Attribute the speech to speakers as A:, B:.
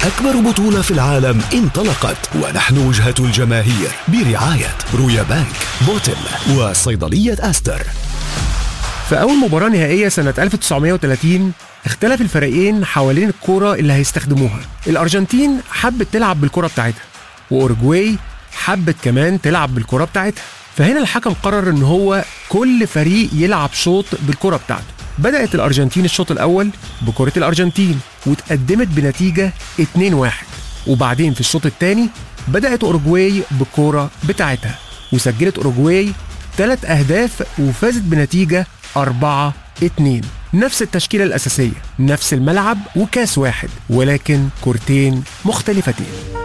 A: أكبر بطولة في العالم انطلقت ونحن وجهة الجماهير برعاية رويا بانك بوتل وصيدلية أستر
B: في أول مباراة نهائية سنة 1930 اختلف الفريقين حوالين الكرة اللي هيستخدموها الأرجنتين حبت تلعب بالكرة بتاعتها وأورجواي حبت كمان تلعب بالكرة بتاعتها فهنا الحكم قرر ان هو كل فريق يلعب شوط بالكرة بتاعته بدأت الأرجنتين الشوط الأول بكرة الأرجنتين وتقدمت بنتيجة 2-1 وبعدين في الشوط الثاني بدأت أوروجواي بالكرة بتاعتها وسجلت أوروجواي ثلاث أهداف وفازت بنتيجة 4 2 نفس التشكيلة الأساسية نفس الملعب وكاس واحد ولكن كورتين مختلفتين